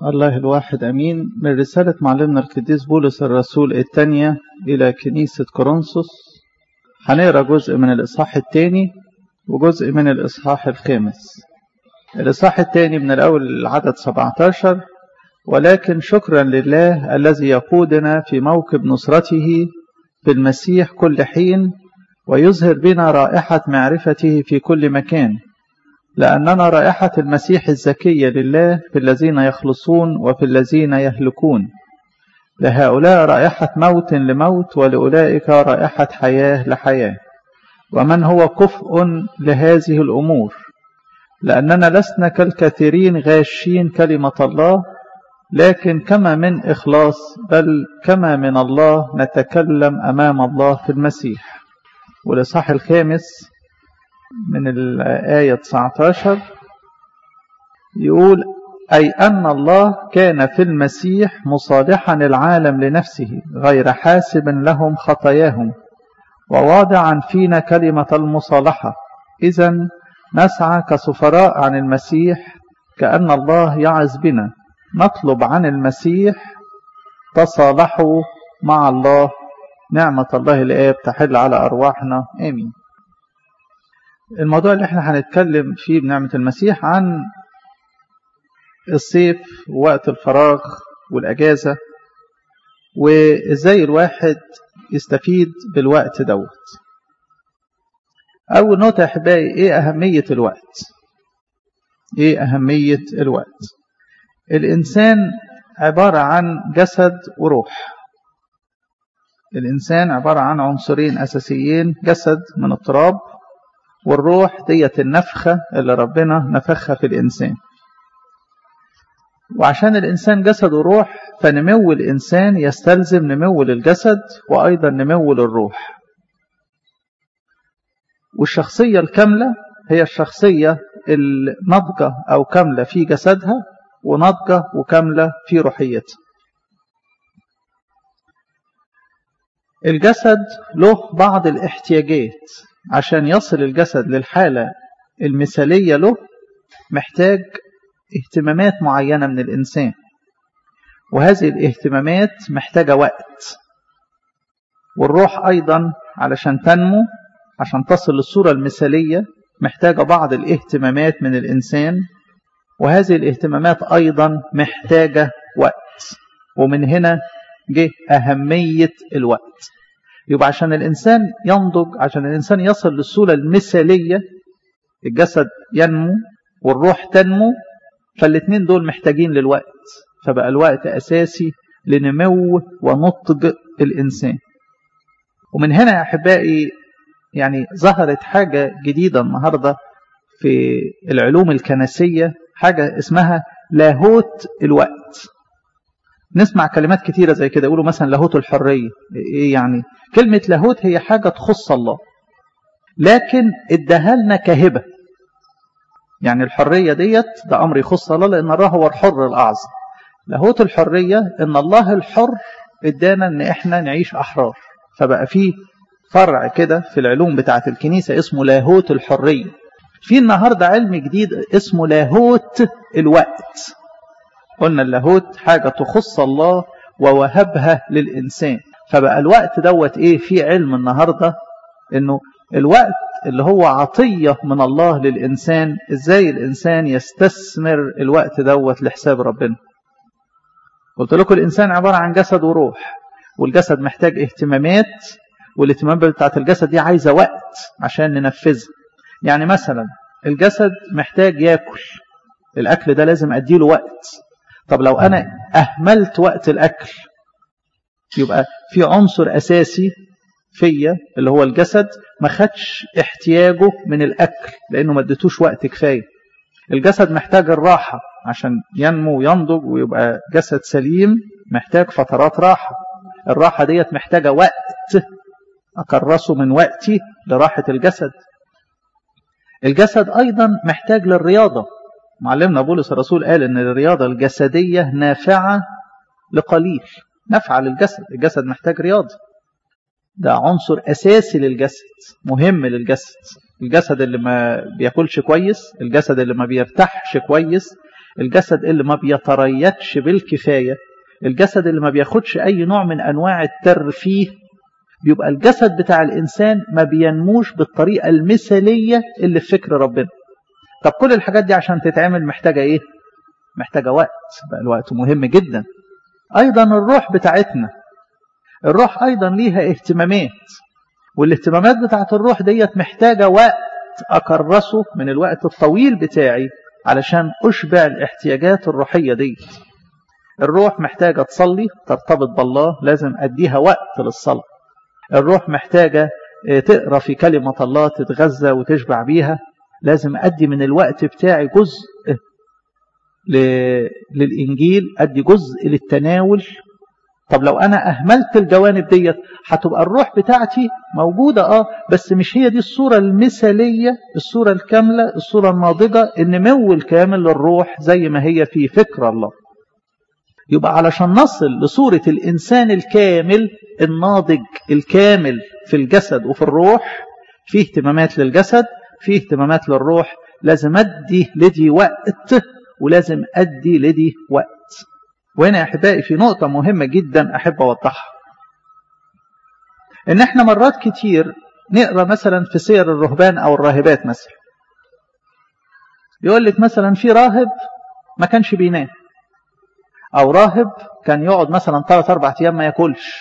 الله الواحد أمين من رسالة معلمنا القديس بولس الرسول الثانية إلى كنيسة كورنثوس هنقرا جزء من الإصحاح الثاني وجزء من الإصحاح الخامس الإصحاح الثاني من الأول العدد 17 ولكن شكرا لله الذي يقودنا في موكب نصرته في المسيح كل حين ويظهر بنا رائحة معرفته في كل مكان لأننا رائحة المسيح الزكية لله في الذين يخلصون وفي الذين يهلكون لهؤلاء رائحة موت لموت ولأولئك رائحة حياة لحياة ومن هو كفء لهذه الأمور لأننا لسنا كالكثيرين غاشين كلمة الله لكن كما من إخلاص بل كما من الله نتكلم أمام الله في المسيح والإصحاح الخامس من الآية 19 يقول أي أن الله كان في المسيح مصالحا العالم لنفسه غير حاسب لهم خطاياهم وواضعا فينا كلمة المصالحة إذا نسعى كسفراء عن المسيح كأن الله يعز بنا نطلب عن المسيح تصالحوا مع الله نعمة الله الآب تحل على أرواحنا آمين الموضوع اللي احنا هنتكلم فيه بنعمة المسيح عن الصيف ووقت الفراغ والأجازة وإزاي الواحد يستفيد بالوقت دوت أول نقطة يا أحبائي إيه أهمية الوقت إيه أهمية الوقت الإنسان عبارة عن جسد وروح الإنسان عبارة عن عنصرين أساسيين جسد من التراب والروح ديت النفخة اللي ربنا نفخها في الإنسان وعشان الإنسان جسد وروح فنمو الإنسان يستلزم نمو للجسد وأيضا نمو للروح والشخصية الكاملة هي الشخصية الناضجة أو كاملة في جسدها وناضجة وكاملة في روحيتها الجسد له بعض الاحتياجات عشان يصل الجسد للحالة المثالية له محتاج اهتمامات معينة من الإنسان وهذه الاهتمامات محتاجة وقت والروح أيضا علشان تنمو عشان تصل للصورة المثالية محتاجة بعض الاهتمامات من الإنسان وهذه الاهتمامات أيضا محتاجة وقت ومن هنا جه أهمية الوقت يبقى عشان الإنسان ينضج عشان الإنسان يصل للصورة المثالية الجسد ينمو والروح تنمو فالاثنين دول محتاجين للوقت فبقى الوقت أساسي لنمو ونضج الإنسان ومن هنا يا أحبائي يعني ظهرت حاجة جديدة النهاردة في العلوم الكنسية حاجة اسمها لاهوت الوقت نسمع كلمات كتيرة زي كده يقولوا مثلا لاهوت الحرية ايه يعني كلمة لاهوت هي حاجة تخص الله لكن اداها لنا كهبة يعني الحرية ديت ده أمر يخص الله لأن الله هو الحر الأعظم لاهوت الحرية إن الله الحر ادانا إن إحنا نعيش أحرار فبقى فيه فرع كده في العلوم بتاعة الكنيسة اسمه لاهوت الحرية في النهاردة علم جديد اسمه لاهوت الوقت قلنا اللاهوت حاجة تخص الله ووهبها للإنسان فبقى الوقت دوت إيه في علم النهاردة إنه الوقت اللي هو عطية من الله للإنسان إزاي الإنسان يستثمر الوقت دوت لحساب ربنا قلت لكم الإنسان عبارة عن جسد وروح والجسد محتاج اهتمامات والاهتمامات بتاعت الجسد دي عايزة وقت عشان ننفذها يعني مثلا الجسد محتاج ياكل الأكل ده لازم أديله وقت طب لو أنا أهملت وقت الأكل يبقى في عنصر أساسي فيا اللي هو الجسد ما خدش احتياجه من الأكل لأنه ما اديتوش وقت كفاية الجسد محتاج الراحة عشان ينمو وينضج ويبقى جسد سليم محتاج فترات راحة الراحة ديت محتاجة وقت أكرسه من وقتي لراحة الجسد الجسد أيضا محتاج للرياضة معلمنا بولس الرسول قال ان الرياضة الجسدية نافعة لقليل نافعة للجسد الجسد محتاج رياضة ده عنصر أساسي للجسد مهم للجسد الجسد اللي ما بياكلش كويس الجسد اللي ما بيرتاحش كويس الجسد اللي ما بيتريتش بالكفاية الجسد اللي ما بياخدش أي نوع من أنواع الترفيه بيبقى الجسد بتاع الإنسان ما بينموش بالطريقة المثالية اللي في فكر ربنا طب كل الحاجات دي عشان تتعمل محتاجة إيه؟ محتاجة وقت بقى الوقت مهم جدا أيضا الروح بتاعتنا الروح أيضا ليها اهتمامات والاهتمامات بتاعت الروح ديت محتاجة وقت أكرسه من الوقت الطويل بتاعي علشان أشبع الاحتياجات الروحية دي الروح محتاجة تصلي ترتبط بالله لازم أديها وقت للصلاة الروح محتاجة تقرأ في كلمة الله تتغذى وتشبع بيها لازم أدي من الوقت بتاعي جزء للإنجيل أدي جزء للتناول طب لو أنا أهملت الجوانب ديت هتبقى الروح بتاعتي موجودة آه بس مش هي دي الصورة المثالية الصورة الكاملة الصورة الناضجة النمو الكامل للروح زي ما هي في فكر الله يبقى علشان نصل لصورة الإنسان الكامل الناضج الكامل في الجسد وفي الروح في اهتمامات للجسد في اهتمامات للروح لازم أدي لدي وقت ولازم أدي لدي وقت وهنا يا أحبائي في نقطة مهمة جدا أحب أوضحها إن إحنا مرات كتير نقرأ مثلا في سير الرهبان أو الراهبات مثلا يقول لك مثلا في راهب ما كانش بينام أو راهب كان يقعد مثلا ثلاث أربع أيام ما ياكلش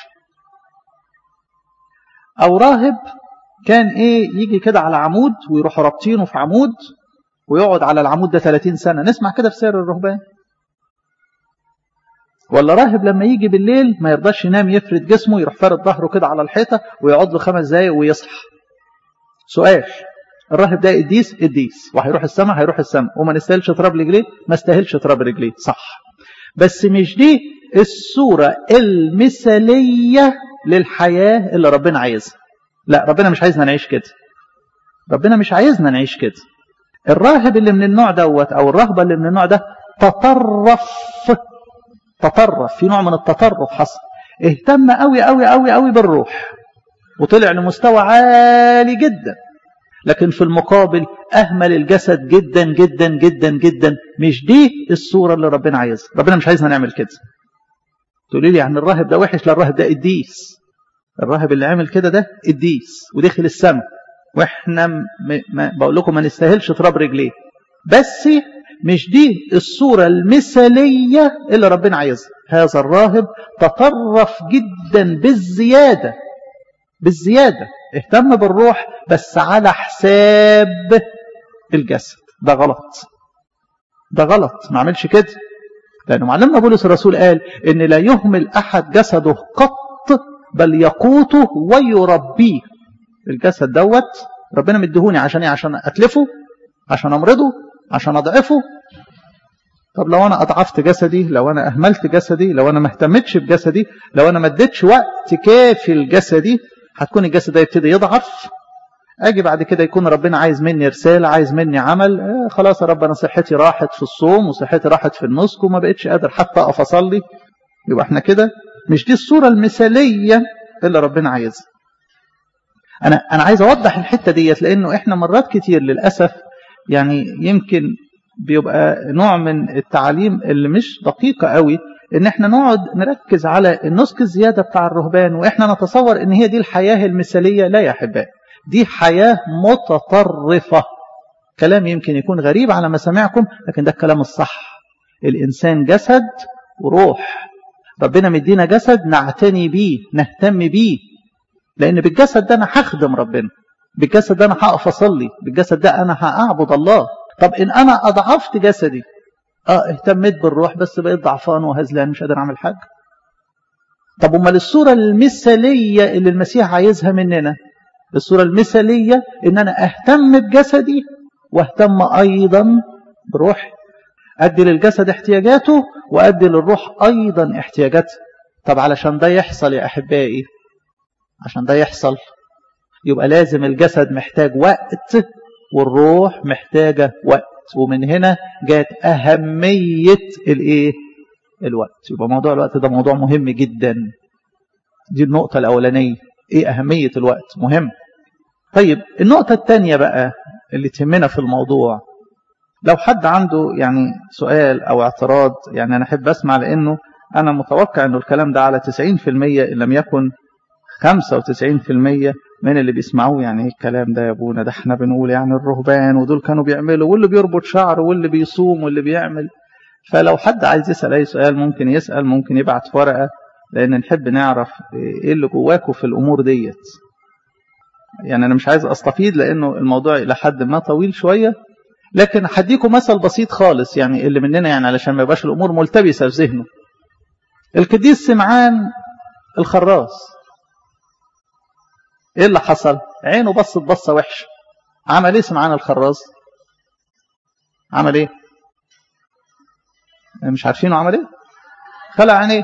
أو راهب كان إيه يجي كده على عمود ويروح رابطينه في عمود ويقعد على العمود ده 30 سنة نسمع كده في سير الرهبان ولا راهب لما يجي بالليل ما يرضاش ينام يفرد جسمه يروح فارد ظهره كده على الحيطة ويقعد له خمس دقايق ويصحى سؤال الراهب ده قديس قديس وهيروح السماء هيروح السماء وما نستاهلش تراب رجليه ما استاهلش تراب رجليه صح بس مش دي الصورة المثالية للحياة اللي ربنا عايزها لا ربنا مش عايزنا نعيش كده ربنا مش عايزنا نعيش كده الراهب اللي من النوع دوت او الرهبة اللي من النوع ده تطرف تطرف في نوع من التطرف حصل اهتم قوي قوي قوي قوي بالروح وطلع لمستوى عالي جدا لكن في المقابل أهمل الجسد جدا جدا جدا جدا مش دي الصورة اللي ربنا عايزها ربنا مش عايزنا نعمل كده تقولي لي عن الراهب ده وحش لا الراهب ده قديس الراهب اللي عمل كده ده قديس ودخل السماء واحنا م... ما بقول لكم ما نستاهلش تراب رجليه بس مش دي الصورة المثالية اللي ربنا عايزها هذا الراهب تطرف جدا بالزيادة بالزيادة اهتم بالروح بس على حساب الجسد ده غلط ده غلط ما عملش كده لأنه معلمنا بولس الرسول قال إن لا يهمل أحد جسده قط بل يقوته ويربيه الجسد دوت ربنا مديهوني عشان ايه عشان اتلفه عشان امرضه عشان اضعفه طب لو انا اضعفت جسدي لو انا اهملت جسدي لو انا ما اهتمتش بجسدي لو انا ما اديتش وقت كافي لجسدي هتكون الجسد ده يبتدي يضعف اجي بعد كده يكون ربنا عايز مني رساله عايز مني عمل آه خلاص يا رب انا صحتي راحت في الصوم وصحتي راحت في النسك وما بقتش قادر حتى اقف اصلي يبقى احنا كده مش دي الصوره المثاليه اللي ربنا عايزها انا انا عايز اوضح الحته ديت لانه احنا مرات كتير للاسف يعني يمكن بيبقى نوع من التعاليم اللي مش دقيقه قوي ان احنا نقعد نركز على النسك الزياده بتاع الرهبان واحنا نتصور ان هي دي الحياه المثاليه لا يا احبائي دي حياه متطرفه كلام يمكن يكون غريب على مسامعكم لكن ده الكلام الصح الانسان جسد وروح ربنا مدينا جسد نعتني بيه نهتم بيه لأن بالجسد ده أنا هخدم ربنا بالجسد ده أنا هقف أصلي بالجسد ده أنا هأعبد الله طب إن أنا أضعفت جسدي اه اهتميت بالروح بس بقيت ضعفان وهزلان مش قادر أعمل حاجة طب أمال الصورة المثالية اللي المسيح عايزها مننا الصورة المثالية إن أنا أهتم بجسدي واهتم أيضا بروحي أدي للجسد احتياجاته وأدي للروح أيضا احتياجاته طب علشان ده يحصل يا أحبائي عشان ده يحصل يبقى لازم الجسد محتاج وقت والروح محتاجة وقت ومن هنا جات أهمية الإيه؟ الوقت يبقى موضوع الوقت ده موضوع مهم جدا دي النقطة الأولانية إيه أهمية الوقت مهم طيب النقطة الثانية بقى اللي تهمنا في الموضوع لو حد عنده يعني سؤال أو اعتراض يعني أنا أحب أسمع لأنه أنا متوقع أنه الكلام ده على 90% إن لم يكن 95% من اللي بيسمعوه يعني ايه الكلام ده يا ابونا ده احنا بنقول يعني الرهبان ودول كانوا بيعملوا واللي بيربط شعره واللي بيصوم واللي بيعمل فلو حد عايز يسأل أي سؤال ممكن يسأل ممكن يبعت في ورقة لأن نحب نعرف إيه اللي جواكوا في الأمور ديت يعني أنا مش عايز أستفيد لأنه الموضوع إلى حد ما طويل شوية لكن هديكم مثل بسيط خالص يعني اللي مننا يعني علشان ما يبقاش الأمور ملتبسة في ذهنه القديس سمعان الخراس ايه اللي حصل عينه بصت بصة وحشة عمل ايه سمعان الخراز عمل ايه مش عارفينه عمل ايه خلع عينيه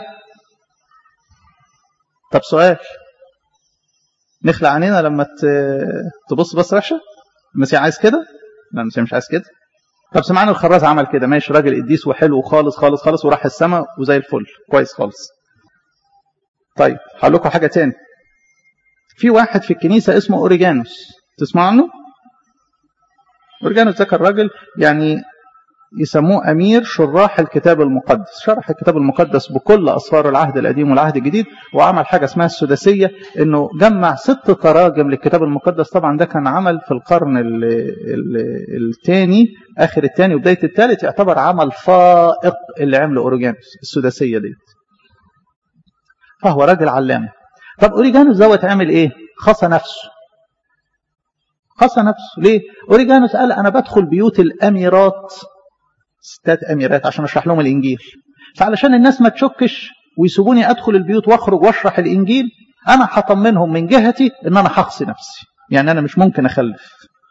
طب سؤال نخلع عينينا لما تبص بص وحشة المسيح عايز كده لا المسيح مش عايز كده طب سمعان الخراز عمل كده ماشي راجل قديس وحلو خالص خالص خالص وراح السماء وزي الفل كويس خالص طيب هقول لكم حاجه تاني في واحد في الكنيسة اسمه أوريجانوس تسمع عنه؟ أوريجانوس ده كان راجل يعني يسموه أمير شراح الكتاب المقدس شرح الكتاب المقدس بكل أسفار العهد القديم والعهد الجديد وعمل حاجة اسمها السداسية إنه جمع ست تراجم للكتاب المقدس طبعا ده كان عمل في القرن الثاني آخر الثاني وبداية الثالث يعتبر عمل فائق اللي عمله أوريجانوس السداسية دي فهو راجل علامة طب اوريجانوس دوت عمل ايه خصى نفسه خصى نفسه ليه اوريجانوس قال انا بدخل بيوت الاميرات ستات اميرات عشان اشرح لهم الانجيل فعلشان الناس ما تشكش ويسيبوني ادخل البيوت واخرج واشرح الانجيل انا هطمنهم من جهتي ان انا هخصي نفسي يعني انا مش ممكن اخلف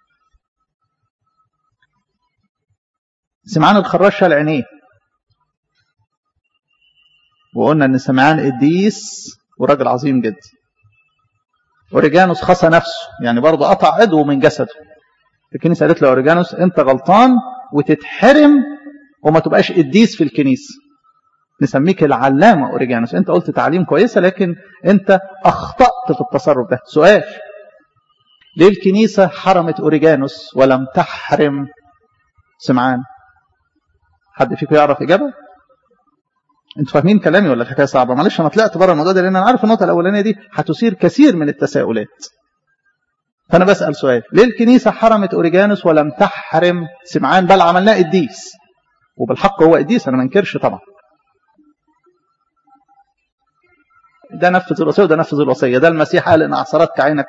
سمعان الخراش شال عينيه وقلنا ان سمعان قديس وراجل عظيم جدا اوريجانوس خصى نفسه يعني برضه قطع عضو من جسده الكنيسه قالت له اوريجانوس انت غلطان وتتحرم وما تبقاش قديس في الكنيسه نسميك العلامه اوريجانوس انت قلت تعليم كويسه لكن انت اخطات في التصرف ده سؤال ليه الكنيسه حرمت اوريجانوس ولم تحرم سمعان حد فيكم يعرف اجابه انتوا فاهمين كلامي ولا الحكايه صعبه معلش انا طلعت بره الموضوع ده لان انا عارف النقطه الاولانيه دي هتثير كثير من التساؤلات فانا بسال سؤال ليه الكنيسه حرمت اوريجانوس ولم تحرم سمعان بل عملناه قديس وبالحق هو قديس انا ما انكرش طبعا ده نفذ الوصيه وده نفذ الوصيه ده المسيح قال ان اعصرتك عينك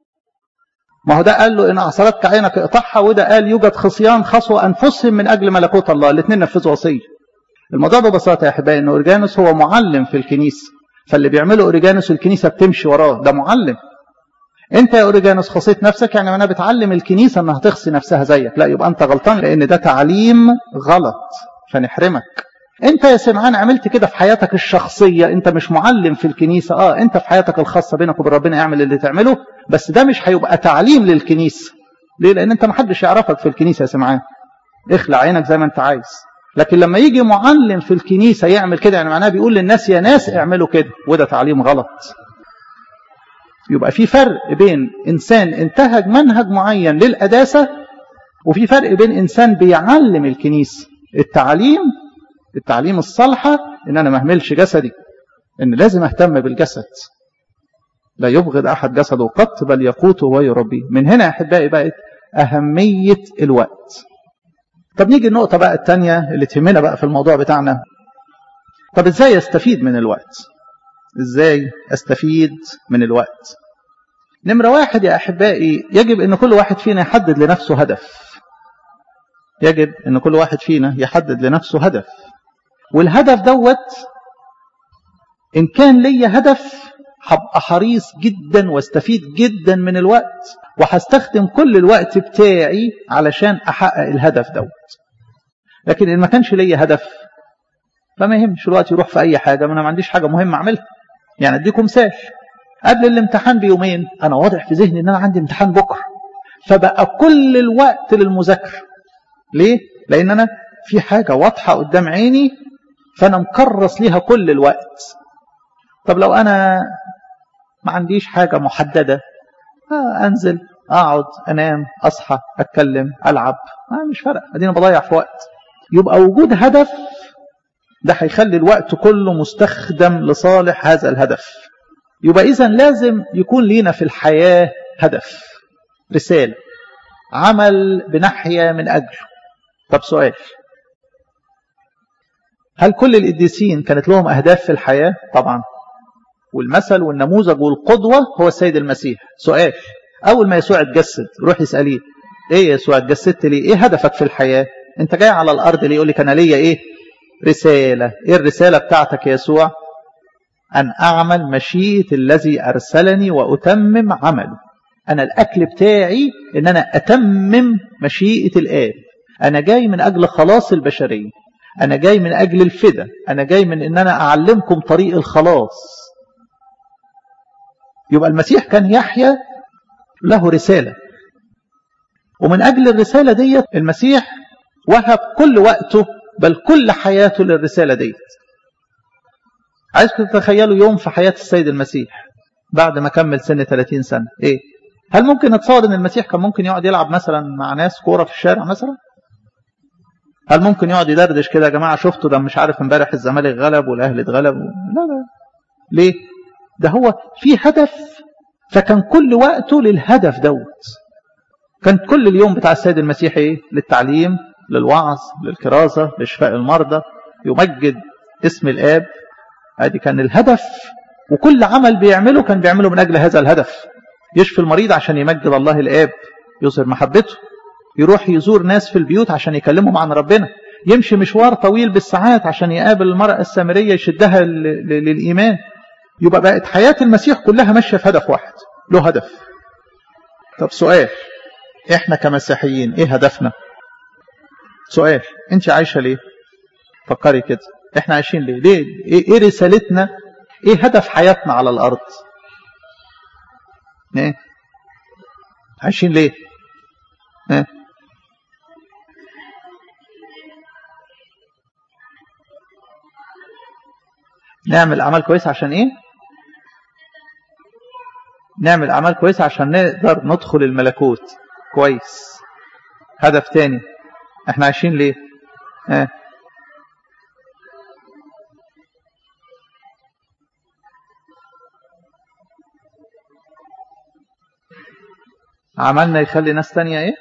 ما هو ده قال له ان اعصرتك عينك اقطعها وده قال يوجد خصيان خصوا انفسهم من اجل ملكوت الله الاثنين نفذوا وصيه الموضوع ببساطة يا أحبائي أن أوريجانوس هو معلم في الكنيسة فاللي بيعمله أوريجانوس الكنيسة بتمشي وراه ده معلم أنت يا أوريجانوس خصيت نفسك يعني أنا بتعلم الكنيسة أنها تخصي نفسها زيك لا يبقى أنت غلطان لأن ده تعليم غلط فنحرمك أنت يا سمعان عملت كده في حياتك الشخصية أنت مش معلم في الكنيسة آه أنت في حياتك الخاصة بينك وبين ربنا اعمل اللي تعمله بس ده مش هيبقى تعليم للكنيسة ليه لأن أنت محدش يعرفك في الكنيسة يا سمعان اخلع عينك زي ما أنت عايز لكن لما يجي معلم في الكنيسة يعمل كده يعني معناه بيقول للناس يا ناس اعملوا كده وده تعليم غلط يبقى في فرق بين إنسان انتهج منهج معين للقداسة وفي فرق بين إنسان بيعلم الكنيسة التعليم التعليم الصالحة إن أنا ما أهملش جسدي إن لازم أهتم بالجسد لا يبغض أحد جسده قط بل يقوته ويربيه من هنا أحبائي بقت أهمية الوقت طب نيجي النقطة بقى الثانية اللي تهمنا بقى في الموضوع بتاعنا طب ازاي استفيد من الوقت ازاي استفيد من الوقت نمرة واحد يا أحبائي يجب أن كل واحد فينا يحدد لنفسه هدف يجب أن كل واحد فينا يحدد لنفسه هدف والهدف دوت إن كان لي هدف هبقى حريص جدا واستفيد جدا من الوقت وهستخدم كل الوقت بتاعي علشان أحقق الهدف دوت لكن إن ما كانش ليا هدف فما يهمش الوقت يروح في أي حاجة ما أنا ما عنديش حاجة مهمة أعملها يعني أديكم مثال قبل الامتحان بيومين أنا واضح في ذهني إن أنا عندي امتحان بكرة فبقى كل الوقت للمذاكرة ليه؟ لأن أنا في حاجة واضحة قدام عيني فأنا مكرس ليها كل الوقت طب لو أنا ما عنديش حاجة محددة آه أنزل اقعد انام اصحى اتكلم العب آه مش فارقه ادينا بضيع في وقت يبقى وجود هدف ده هيخلي الوقت كله مستخدم لصالح هذا الهدف يبقى اذا لازم يكون لينا في الحياه هدف رساله عمل بنحيا من اجله طب سؤال هل كل القديسين كانت لهم اهداف في الحياه طبعا والمثل والنموذج والقدوه هو السيد المسيح سؤال اول ما يسوع اتجسد روح اساليه ايه يا يسوع اتجسدت ليه ايه هدفك في الحياه انت جاي على الارض ليه يقول لك انا ليا ايه رساله ايه الرساله بتاعتك يا يسوع ان اعمل مشيئه الذي ارسلني واتمم عمله انا الاكل بتاعي ان انا اتمم مشيئه الاب انا جاي من اجل خلاص البشريه انا جاي من اجل الفدا انا جاي من ان انا اعلمكم طريق الخلاص يبقى المسيح كان يحيى له رساله ومن اجل الرساله ديت المسيح وهب كل وقته بل كل حياته للرساله ديت عايزكم تتخيلوا يوم في حياه السيد المسيح بعد ما كمل سن 30 سنه ايه هل ممكن نتصور ان المسيح كان ممكن يقعد يلعب مثلا مع ناس كوره في الشارع مثلا هل ممكن يقعد يدردش كده يا جماعه شفتوا ده مش عارف امبارح الزمالك غلب والاهلي اتغلب لا لا ليه ده هو في هدف فكان كل وقته للهدف دوت كان كل اليوم بتاع السيد المسيح ايه للتعليم للوعظ للكرازه لشفاء المرضى يمجد اسم الاب ادي كان الهدف وكل عمل بيعمله كان بيعمله من اجل هذا الهدف يشفي المريض عشان يمجد الله الاب يظهر محبته يروح يزور ناس في البيوت عشان يكلمهم عن ربنا يمشي مشوار طويل بالساعات عشان يقابل المرأة السامرية يشدها للإيمان يبقى بقت حياة المسيح كلها ماشية في هدف واحد له هدف طب سؤال احنا كمسيحيين ايه هدفنا سؤال انت عايشة ليه فكري كده احنا عايشين ليه ليه ايه, إيه رسالتنا ايه هدف حياتنا على الارض ايه عايشين ليه ايه نعمل اعمال كويسه عشان ايه نعمل اعمال كويسه عشان نقدر ندخل الملكوت كويس هدف تاني احنا عايشين ليه اه. عملنا يخلي ناس تانية ايه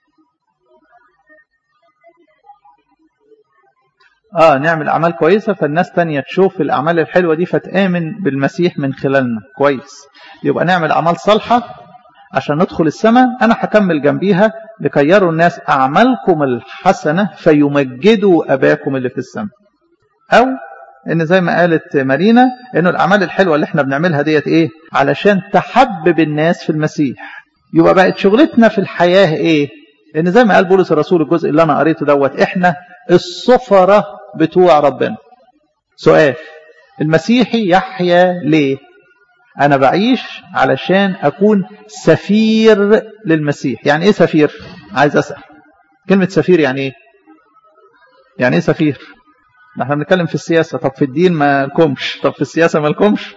اه نعمل اعمال كويسه فالناس تانية تشوف الاعمال الحلوه دي فتامن بالمسيح من خلالنا كويس يبقى نعمل اعمال صالحه عشان ندخل السماء انا هكمل جنبيها لكي يروا الناس اعمالكم الحسنه فيمجدوا اباكم اللي في السماء او ان زي ما قالت مارينا انه الاعمال الحلوه اللي احنا بنعملها ديت ايه علشان تحبب الناس في المسيح يبقى بقت شغلتنا في الحياه ايه ان زي ما قال بولس الرسول الجزء اللي انا قريته دوت احنا السفره بتوع ربنا سؤال المسيحي يحيا ليه انا بعيش علشان اكون سفير للمسيح يعني ايه سفير عايز اسال كلمه سفير يعني ايه يعني ايه سفير احنا بنتكلم في السياسه طب في الدين ما لكمش طب في السياسه ما لكمش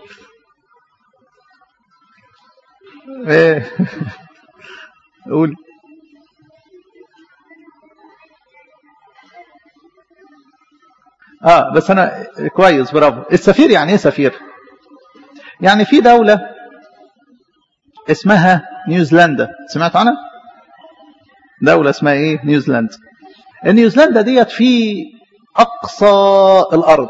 ايه قول اه بس انا كويس برافو السفير يعني ايه سفير يعني في دولة اسمها نيوزيلندا سمعت عنها دولة اسمها ايه نيوزيلندا نيوزيلندا ديت في اقصى الارض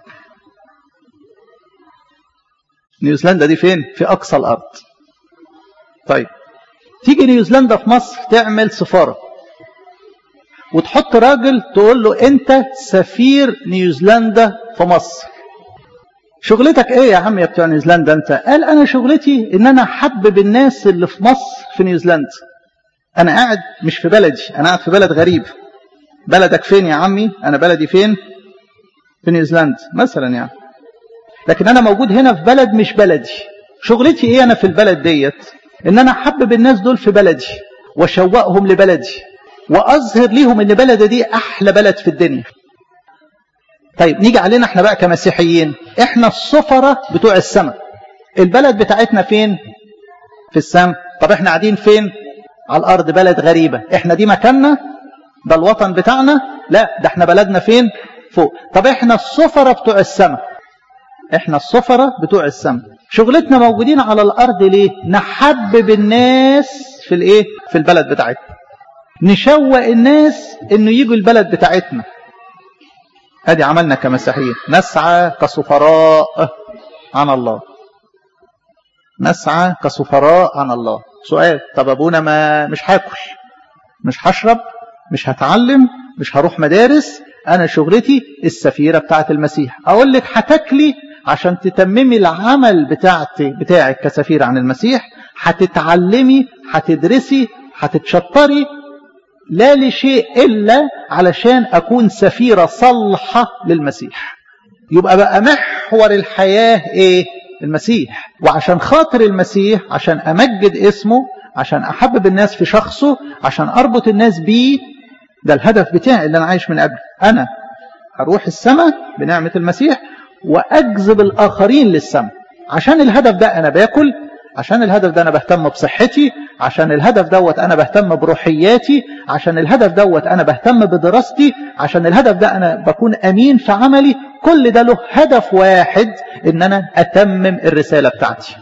نيوزيلندا دي فين في اقصى الارض طيب تيجي نيوزيلندا في مصر تعمل سفاره وتحط راجل تقول له انت سفير نيوزيلندا في مصر شغلتك ايه يا عم يا بتوع نيوزيلندا انت قال انا شغلتي ان انا احبب الناس اللي في مصر في نيوزيلندا انا قاعد مش في بلدي انا قاعد في بلد غريب بلدك فين يا عمي انا بلدي فين في نيوزيلندا مثلا يعني لكن انا موجود هنا في بلد مش بلدي شغلتي ايه انا في البلد ديت ان انا احبب الناس دول في بلدي واشوقهم لبلدي واظهر ليهم ان بلدي دي احلى بلد في الدنيا طيب نيجي علينا احنا بقى كمسيحيين احنا السفرة بتوع السماء البلد بتاعتنا فين في السماء طب احنا قاعدين فين على الأرض بلد غريبة احنا دي مكاننا ده الوطن بتاعنا لا ده احنا بلدنا فين فوق طب احنا السفرة بتوع السماء احنا السفرة بتوع السماء شغلتنا موجودين على الأرض ليه نحبب الناس في الايه في البلد بتاعتنا نشوق الناس انه يجوا البلد بتاعتنا ادي عملنا كمسيحيين نسعى كسفراء عن الله نسعى كسفراء عن الله سؤال طب ابونا ما مش هاكل مش هشرب مش هتعلم مش هروح مدارس انا شغلتي السفيره بتاعه المسيح اقول لك هتاكلي عشان تتممي العمل بتاعتي بتاعك كسفير عن المسيح هتتعلمي هتدرسي هتتشطري لا لشيء إلا علشان أكون سفيرة صالحة للمسيح يبقى بقى محور الحياة إيه المسيح وعشان خاطر المسيح عشان أمجد اسمه عشان أحبب الناس في شخصه عشان أربط الناس بيه ده الهدف بتاعي اللي أنا عايش من قبل أنا أروح السماء بنعمة المسيح وأجذب الآخرين للسماء عشان الهدف ده أنا باكل عشان الهدف ده أنا بهتم بصحتي عشان الهدف دوت أنا بهتم بروحياتي عشان الهدف دوت أنا بهتم بدراستي عشان الهدف ده أنا بكون أمين في عملي كل ده له هدف واحد إن أنا أتمم الرسالة بتاعتي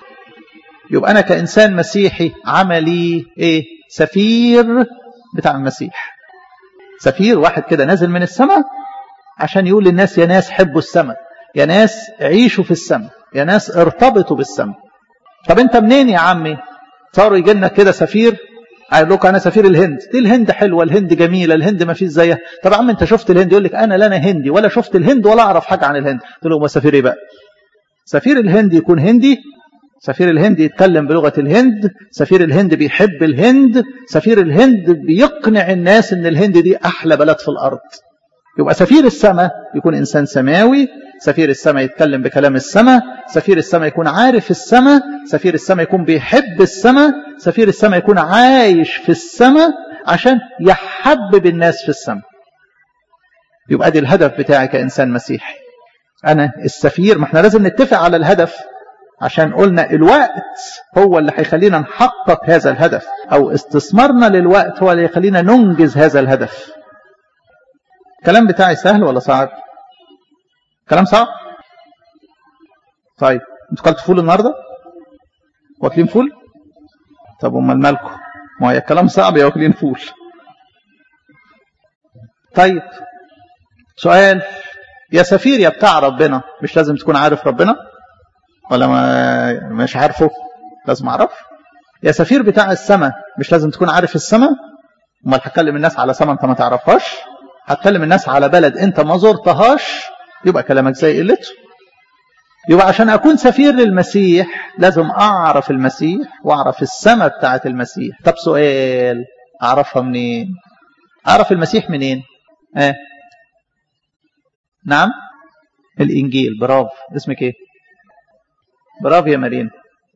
يبقى أنا كإنسان مسيحي عملي إيه سفير بتاع المسيح سفير واحد كده نازل من السماء عشان يقول للناس يا ناس حبوا السماء يا ناس عيشوا في السماء يا ناس ارتبطوا بالسماء طب انت منين يا عمي صاروا يجي لنا كده سفير قال لكم انا سفير الهند دي الهند حلوه الهند جميله الهند ما فيش زيها طب يا عم انت شفت الهند يقول لك انا لا انا هندي ولا شفت الهند ولا اعرف حاجه عن الهند قلت له ما سفير ايه بقى سفير الهند يكون هندي سفير الهند يتكلم بلغه الهند سفير الهند بيحب الهند سفير الهند بيقنع الناس ان الهند دي احلى بلد في الارض يبقى سفير السماء يكون انسان سماوي سفير السماء يتكلم بكلام السماء سفير السماء يكون عارف السماء سفير السماء يكون بيحب السماء سفير السماء يكون عايش في السماء عشان يحبب الناس في السماء يبقى دي الهدف بتاعي كإنسان مسيحي أنا السفير ما احنا لازم نتفق على الهدف عشان قلنا الوقت هو اللي هيخلينا نحقق هذا الهدف أو استثمارنا للوقت هو اللي يخلينا ننجز هذا الهدف الكلام بتاعي سهل ولا صعب كلام صعب طيب انتوا كلتوا فول النهارده واكلين فول طب امال مالكم ما هي الكلام صعب يا واكلين فول طيب سؤال يا سفير يا بتاع ربنا مش لازم تكون عارف ربنا ولا ما مش عارفه لازم اعرف يا سفير بتاع السماء مش لازم تكون عارف السماء امال هتكلم الناس على سماء انت ما تعرفهاش هتكلم الناس على بلد انت ما زرتهاش يبقى كلامك زي قلته يبقى عشان اكون سفير للمسيح لازم اعرف المسيح واعرف السماء بتاعت المسيح طب سؤال اعرفها منين اعرف المسيح منين اه نعم الانجيل برافو اسمك ايه برافو يا مارين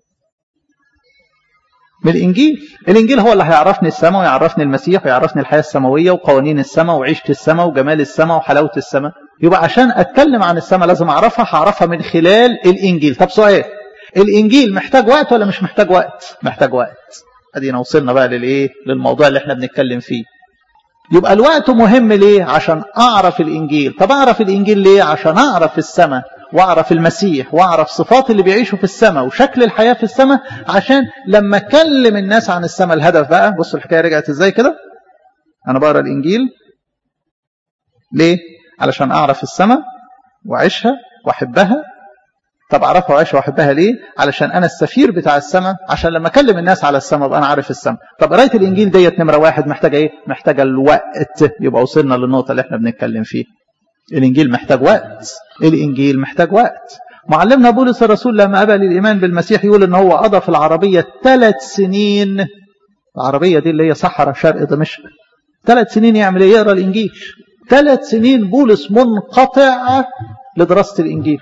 من الانجيل الانجيل هو اللي هيعرفني السماء ويعرفني المسيح ويعرفني الحياه السماويه وقوانين السماء وعيشه السماء وجمال السماء وحلاوه السماء يبقى عشان اتكلم عن السماء لازم اعرفها هعرفها من خلال الانجيل طب سؤال الانجيل محتاج وقت ولا مش محتاج وقت محتاج وقت ادينا وصلنا بقى للايه للموضوع اللي احنا بنتكلم فيه يبقى الوقت مهم ليه عشان اعرف الانجيل طب اعرف الانجيل ليه عشان اعرف السماء واعرف المسيح واعرف صفات اللي بيعيشوا في السماء وشكل الحياة في السماء عشان لما اكلم الناس عن السماء الهدف بقى بصوا الحكاية رجعت ازاي كده انا بقرا الانجيل ليه علشان اعرف السماء واعيشها واحبها طب اعرفها واعيشها واحبها ليه علشان انا السفير بتاع السماء عشان لما اكلم الناس على السماء ابقى انا عارف السماء طب قرايه الانجيل ديت نمره واحد محتاجه ايه محتاجه الوقت يبقى وصلنا للنقطه اللي احنا بنتكلم فيها الانجيل محتاج وقت الانجيل محتاج وقت معلمنا بولس الرسول لما قبل الايمان بالمسيح يقول ان هو قضى في العربيه ثلاث سنين العربيه دي اللي هي صحراء شرق دمشق ثلاث سنين يعمل ايه يقرا الانجيل ثلاث سنين بولس منقطع لدراسه الانجيل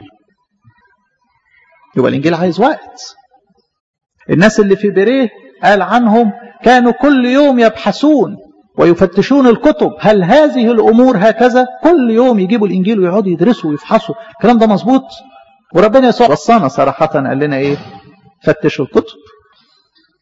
يبقى الانجيل عايز وقت الناس اللي في بيريه قال عنهم كانوا كل يوم يبحثون ويفتشون الكتب هل هذه الأمور هكذا كل يوم يجيبوا الإنجيل ويقعدوا يدرسوا ويفحصوا الكلام ده مظبوط وربنا يسوع وصانا صراحة قال لنا إيه فتشوا الكتب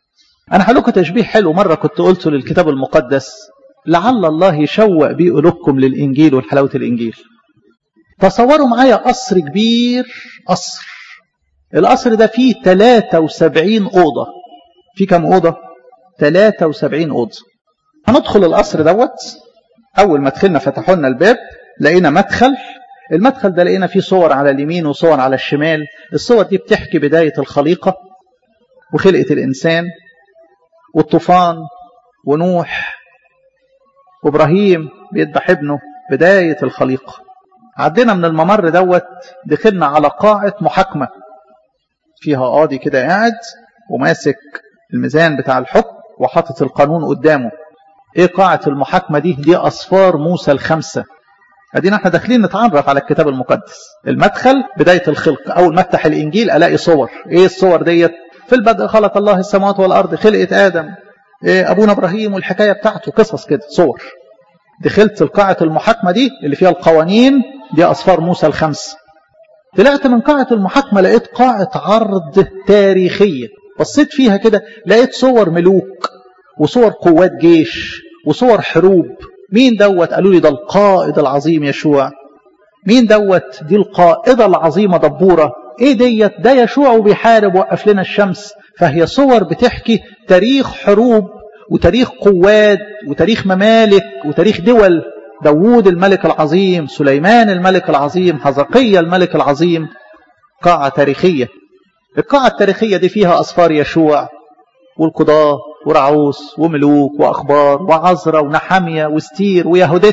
أنا هلوك تشبيه حلو مرة كنت قلته للكتاب المقدس لعل الله يشوق بيه قلوبكم للإنجيل والحلاوة الإنجيل تصوروا معايا قصر كبير قصر القصر ده فيه 73 أوضة في كم أوضة؟ 73 أوضة هندخل القصر دوت أول ما دخلنا فتحوا لنا الباب لقينا مدخل المدخل ده لقينا فيه صور على اليمين وصور على الشمال الصور دي بتحكي بداية الخليقة وخلقة الإنسان والطوفان ونوح وإبراهيم بيذبح ابنه بداية الخليقة عدينا من الممر دوت دخلنا على قاعة محاكمة فيها قاضي كده قاعد وماسك الميزان بتاع الحكم وحاطط القانون قدامه ايه قاعة المحاكمة دي دي أصفار موسى الخمسة ادينا احنا داخلين نتعرف على الكتاب المقدس المدخل بداية الخلق اول ما افتح الانجيل الاقي صور ايه الصور ديت في البدء خلق الله السماوات والارض خلقة ادم إيه ابونا ابراهيم والحكاية بتاعته قصص كده صور دخلت القاعة المحاكمة دي اللي فيها القوانين دي اصفار موسى الخمس طلعت من قاعة المحاكمة لقيت قاعة عرض تاريخية بصيت فيها كده لقيت صور ملوك وصور قوات جيش وصور حروب مين دوت قالوا لي ده القائد العظيم يشوع مين دوت دي القائدة العظيمة دبورة ايه ديت ده يشوع وبيحارب وقف لنا الشمس فهي صور بتحكي تاريخ حروب وتاريخ قوات وتاريخ ممالك وتاريخ دول داوود الملك العظيم سليمان الملك العظيم حزقية الملك العظيم قاعة تاريخية القاعة التاريخية دي فيها أصفار يشوع والقضاة ورعوس وملوك وأخبار وعزرة ونحمية وستير ويهودت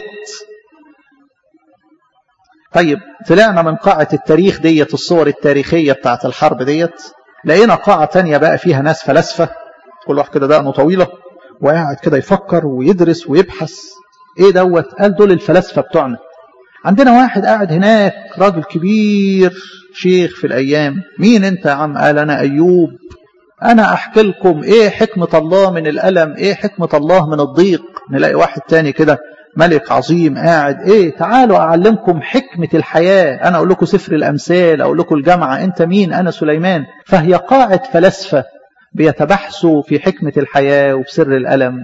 طيب طلعنا من قاعة التاريخ ديت الصور التاريخية بتاعت الحرب ديت لقينا قاعة تانية بقى فيها ناس فلاسفة كل واحد كده دقنه طويلة وقاعد كده يفكر ويدرس ويبحث ايه دوت قال دول الفلاسفة بتوعنا عندنا واحد قاعد هناك راجل كبير شيخ في الأيام مين انت يا عم قال أنا أيوب أنا أحكي لكم إيه حكمة الله من الألم إيه حكمة الله من الضيق نلاقي واحد تاني كده ملك عظيم قاعد إيه تعالوا أعلمكم حكمة الحياة أنا أقول لكم سفر الأمثال أقول لكم الجامعة أنت مين أنا سليمان فهي قاعة فلاسفة بيتبحثوا في حكمة الحياة وبسر الألم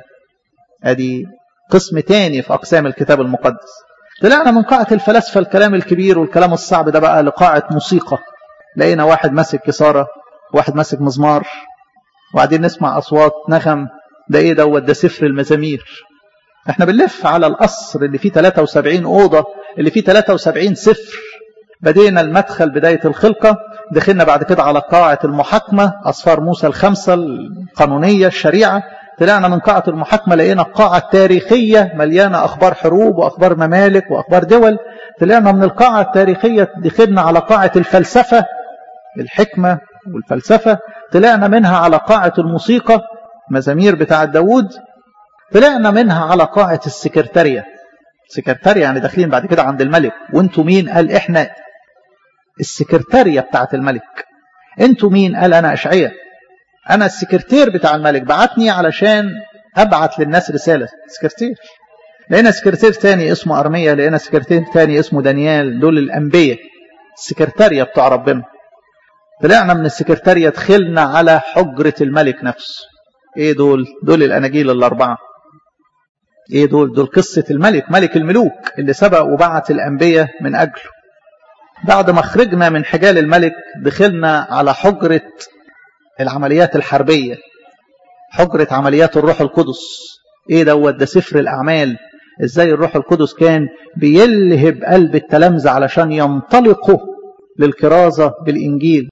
أدي قسم تاني في أقسام الكتاب المقدس طلعنا من قاعة الفلاسفة الكلام الكبير والكلام الصعب ده بقى لقاعة موسيقى لقينا واحد ماسك كسارة واحد ماسك مزمار وبعدين نسمع أصوات نغم ده إيه دوت ده سفر المزامير احنا بنلف على القصر اللي فيه 73 أوضة اللي فيه 73 سفر بدينا المدخل بداية الخلقة دخلنا بعد كده على قاعة المحاكمة أصفار موسى الخمسة القانونية الشريعة طلعنا من قاعة المحاكمة لقينا القاعة التاريخية مليانة أخبار حروب وأخبار ممالك وأخبار دول طلعنا من القاعة التاريخية دخلنا على قاعة الفلسفة الحكمة والفلسفة طلعنا منها على قاعة الموسيقى مزامير بتاع داود طلعنا منها على قاعة السكرتارية سكرتارية يعني داخلين بعد كده عند الملك وانتوا مين قال احنا السكرتارية بتاعت الملك انتوا مين قال انا اشعية انا السكرتير بتاع الملك بعتني علشان ابعت للناس رسالة سكرتير لقينا سكرتير تاني اسمه أرمية لقينا سكرتير تاني اسمه دانيال دول الأنبياء السكرتارية بتاع ربنا طلعنا من السكرتارية دخلنا على حجرة الملك نفسه ايه دول دول الاناجيل الاربعه ايه دول دول قصه الملك ملك الملوك اللي سبق وبعت الانبياء من اجله بعد ما خرجنا من حجال الملك دخلنا على حجره العمليات الحربيه حجره عمليات الروح القدس ايه دوت ده سفر الاعمال ازاي الروح القدس كان بيلهب قلب التلامذه علشان ينطلقوا للكرازه بالانجيل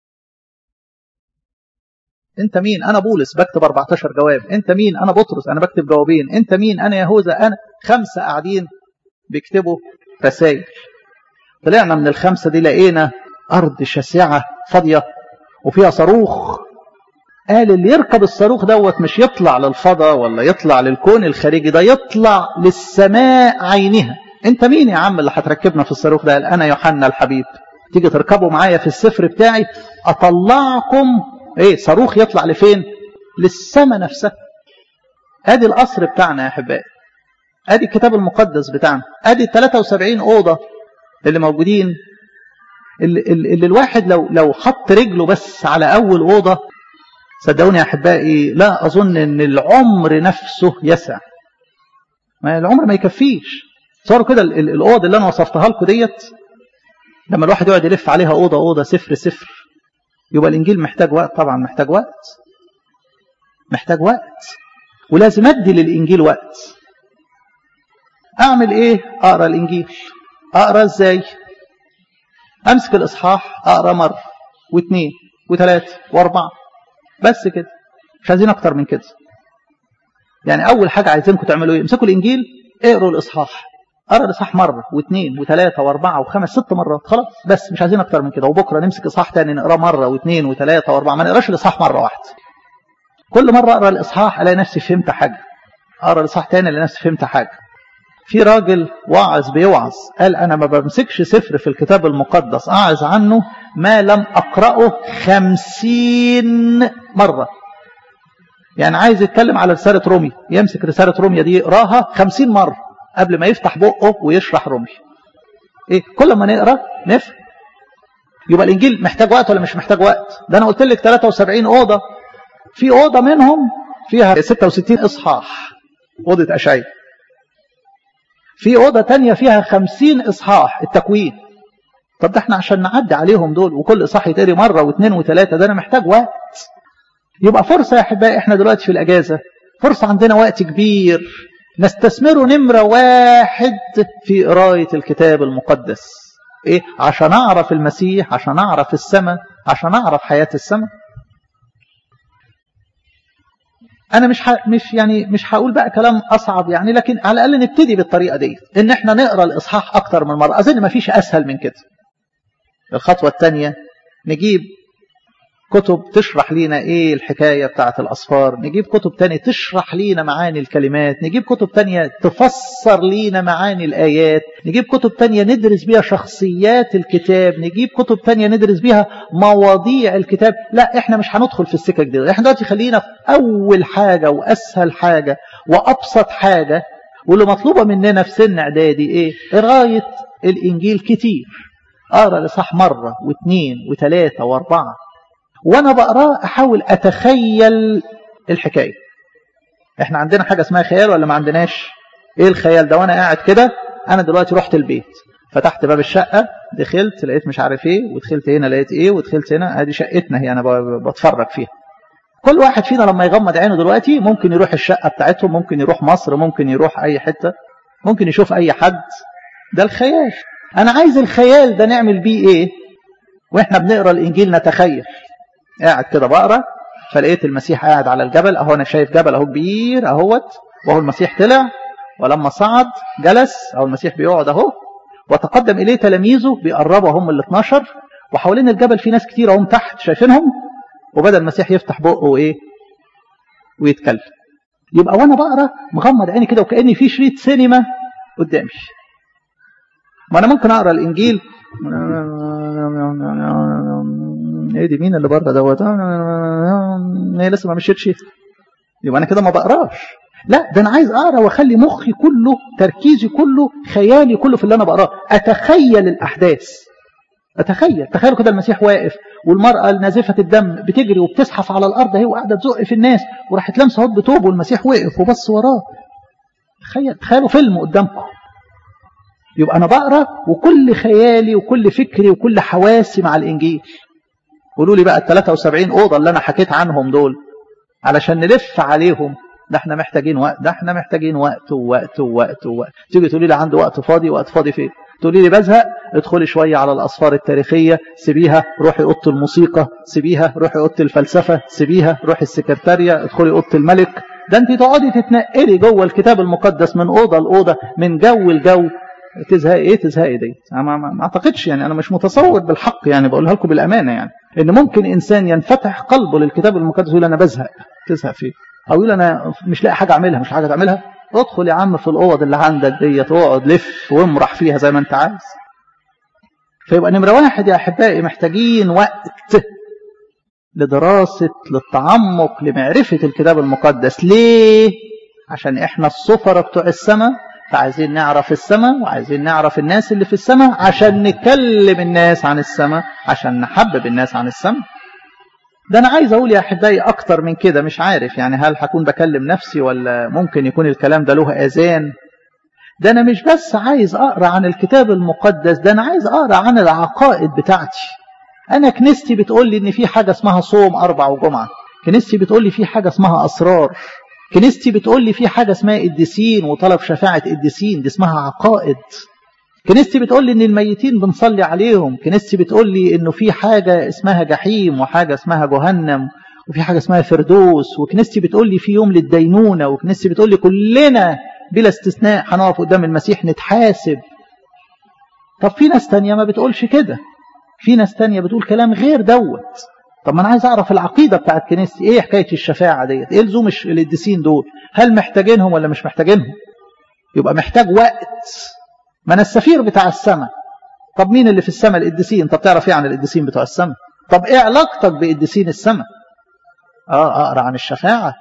انت مين انا بولس بكتب 14 جواب انت مين انا بطرس انا بكتب جوابين انت مين انا يهوذا انا خمسه قاعدين بيكتبوا رسائل طلعنا من الخمسه دي لقينا ارض شاسعه فاضيه وفيها صاروخ قال اللي يركب الصاروخ دوت مش يطلع للفضاء ولا يطلع للكون الخارجي ده يطلع للسماء عينها انت مين يا عم اللي هتركبنا في الصاروخ ده قال انا يوحنا الحبيب تيجي تركبوا معايا في السفر بتاعي اطلعكم ايه صاروخ يطلع لفين للسماء نفسها ادي القصر بتاعنا يا احبائي ادي الكتاب المقدس بتاعنا ادي ال 73 اوضه اللي موجودين اللي, اللي الواحد لو لو حط رجله بس على اول اوضه صدقوني يا أحبائي لا أظن أن العمر نفسه يسع ما العمر ما يكفيش صاروا كده الأوض اللي أنا وصفتها لكم ديت لما الواحد يقعد يلف عليها أوضة أوضة سفر سفر يبقى الإنجيل محتاج وقت طبعا محتاج وقت محتاج وقت ولازم أدي للإنجيل وقت أعمل إيه أقرأ الإنجيل أقرأ إزاي أمسك الإصحاح أقرأ مرة واثنين وثلاثة وأربعة بس كده مش عايزين أكتر من كده يعني أول حاجة عايزينكم تعملوا إيه امسكوا الإنجيل اقروا الإصحاح قرأ الإصحاح مرة واثنين وثلاثة وأربعة وخمس ست مرات خلاص بس مش عايزين أكتر من كده وبكرة نمسك إصحاح تاني نقراه مرة واثنين وثلاثة وأربعة ما نقراش الإصحاح مرة واحدة كل مرة أقرأ الإصحاح ألاقي نفسي فهمت حاجة أقرأ الإصحاح تاني ألاقي نفسي فهمت حاجة في راجل واعظ بيوعظ قال أنا ما بمسكش سفر في الكتاب المقدس أعظ عنه ما لم أقرأه خمسين مرة يعني عايز يتكلم على رسالة رومي يمسك رسالة روميا دي يقراها خمسين مرة قبل ما يفتح بقه ويشرح رومي إيه كل ما نقرأ نفهم يبقى الإنجيل محتاج وقت ولا مش محتاج وقت ده أنا قلت لك 73 أوضة في أوضة منهم فيها 66 إصحاح أوضة أشعية في أوضة تانية فيها 50 إصحاح التكوين طب ده احنا عشان نعدي عليهم دول وكل إصحاح يتقري مرة واثنين وثلاثة ده أنا محتاج وقت يبقى فرصة يا أحبائي احنا دلوقتي في الأجازة فرصة عندنا وقت كبير نستثمره نمرة واحد في قراية الكتاب المقدس إيه؟ عشان أعرف المسيح عشان أعرف السماء عشان أعرف حياة السماء انا مش ح... مش يعني مش هقول بقى كلام اصعب يعني لكن على الاقل نبتدي بالطريقه دي ان احنا نقرا الاصحاح اكتر من مره اظن ما فيش اسهل من كده الخطوه الثانيه نجيب كتب تشرح لينا ايه الحكايه بتاعه الاصفار نجيب كتب تانية تشرح لينا معاني الكلمات نجيب كتب تانية تفسر لينا معاني الايات نجيب كتب تانية ندرس بيها شخصيات الكتاب نجيب كتب تانية ندرس بيها مواضيع الكتاب لا احنا مش هندخل في السكه دي احنا دلوقتي خلينا في اول حاجه واسهل حاجه وابسط حاجه واللي مطلوبه مننا في سن اعدادي ايه قرايه الانجيل كتير اقرا الاصحاح مره واثنين وثلاثه واربعه وانا بقراه احاول اتخيل الحكايه احنا عندنا حاجه اسمها خيال ولا ما عندناش ايه الخيال ده وانا قاعد كده انا دلوقتي رحت البيت فتحت باب الشقه دخلت لقيت مش عارف ايه ودخلت هنا لقيت ايه ودخلت هنا ادي شقتنا هي انا بتفرج فيها كل واحد فينا لما يغمض عينه دلوقتي ممكن يروح الشقه بتاعتهم ممكن يروح مصر ممكن يروح اي حته ممكن يشوف اي حد ده الخيال انا عايز الخيال ده نعمل بيه ايه واحنا بنقرا الانجيل نتخيل قاعد كده بقرا فلقيت المسيح قاعد على الجبل اهو انا شايف جبل اهو كبير اهوت وهو المسيح طلع ولما صعد جلس او المسيح بيقعد اهو وتقدم اليه تلاميذه بيقربوا هم ال 12 وحوالين الجبل في ناس كتير هم تحت شايفينهم وبدا المسيح يفتح بقه وايه ويتكلم يبقى وانا بقرا مغمض عيني كده وكاني في شريط سينما قدامي ما انا ممكن اقرا الانجيل ايه دي مين اللي بره دوت هي لسه ما مشيتش يبقى انا كده ما بقراش لا ده انا عايز اقرا واخلي مخي كله تركيزي كله خيالي كله في اللي انا بقراه اتخيل الاحداث اتخيل تخيلوا كده المسيح واقف والمراه نازفه الدم بتجري وبتزحف على الارض اهي وقاعده تزق في الناس وراحت لامسه هوت بتوب والمسيح وقف وبص وراه تخيل تخيلوا فيلم قدامكم يبقى انا بقرا وكل خيالي وكل فكري وكل حواسي مع الانجيل قولوا لي بقى ال 73 اوضه اللي انا حكيت عنهم دول علشان نلف عليهم ده احنا محتاجين وقت ده احنا محتاجين وقت ووقت ووقت ووقت تيجي تقولي لي عندي وقت فاضي وقت فاضي فين تقولي لي بزهق ادخلي شويه على الاسفار التاريخيه سيبيها روحي اوضه الموسيقى سيبيها روحي اوضه الفلسفه سيبيها روحي السكرتاريه ادخلي اوضه الملك ده انت تقعدي تتنقلي جوه الكتاب المقدس من اوضه لاوضه من جو لجو تزهقي ايه تزهقي دي ما, ما اعتقدش يعني انا مش متصور بالحق يعني بقولها لكم بالامانه يعني ان ممكن انسان ينفتح قلبه للكتاب المقدس يقول انا بزهق تزهق فيه او يقول انا مش لاقي حاجه اعملها مش حاجه تعملها ادخل يا عم في الاوض اللي عندك ديت واقعد لف وامرح فيها زي ما انت عايز فيبقى نمره واحد يا احبائي محتاجين وقت لدراسه للتعمق لمعرفه الكتاب المقدس ليه عشان احنا السفره بتوع السماء فعايزين نعرف السماء وعايزين نعرف الناس اللي في السماء عشان نكلم الناس عن السماء عشان نحبب الناس عن السماء ده انا عايز اقول يا احبائي اكتر من كده مش عارف يعني هل هكون بكلم نفسي ولا ممكن يكون الكلام ده له اذان ده انا مش بس عايز اقرا عن الكتاب المقدس ده انا عايز اقرا عن العقائد بتاعتي انا كنيستي بتقول لي ان في حاجه اسمها صوم اربع وجمعه كنيستي بتقول لي في حاجه اسمها اسرار كنيستي بتقول لي في حاجه اسمها قديسين وطلب شفاعه قديسين دي اسمها عقائد كنيستي بتقول لي ان الميتين بنصلي عليهم كنيستي بتقول لي انه في حاجه اسمها جحيم وحاجه اسمها جهنم وفي حاجه اسمها فردوس وكنيستي بتقول لي في يوم للدينونه وكنيستي بتقول لي كلنا بلا استثناء هنقف قدام المسيح نتحاسب طب في ناس تانية ما بتقولش كده في ناس تانية بتقول كلام غير دوت طب ما انا عايز اعرف العقيده بتاعت كنيستي ايه حكايه الشفاعه ديت ايه لزوم القديسين دول هل محتاجينهم ولا مش محتاجينهم يبقى محتاج وقت ما انا السفير بتاع السماء طب مين اللي في السماء القديسين طب تعرف ايه عن القديسين بتوع السماء طب ايه علاقتك بقديسين السماء اه اقرا عن الشفاعه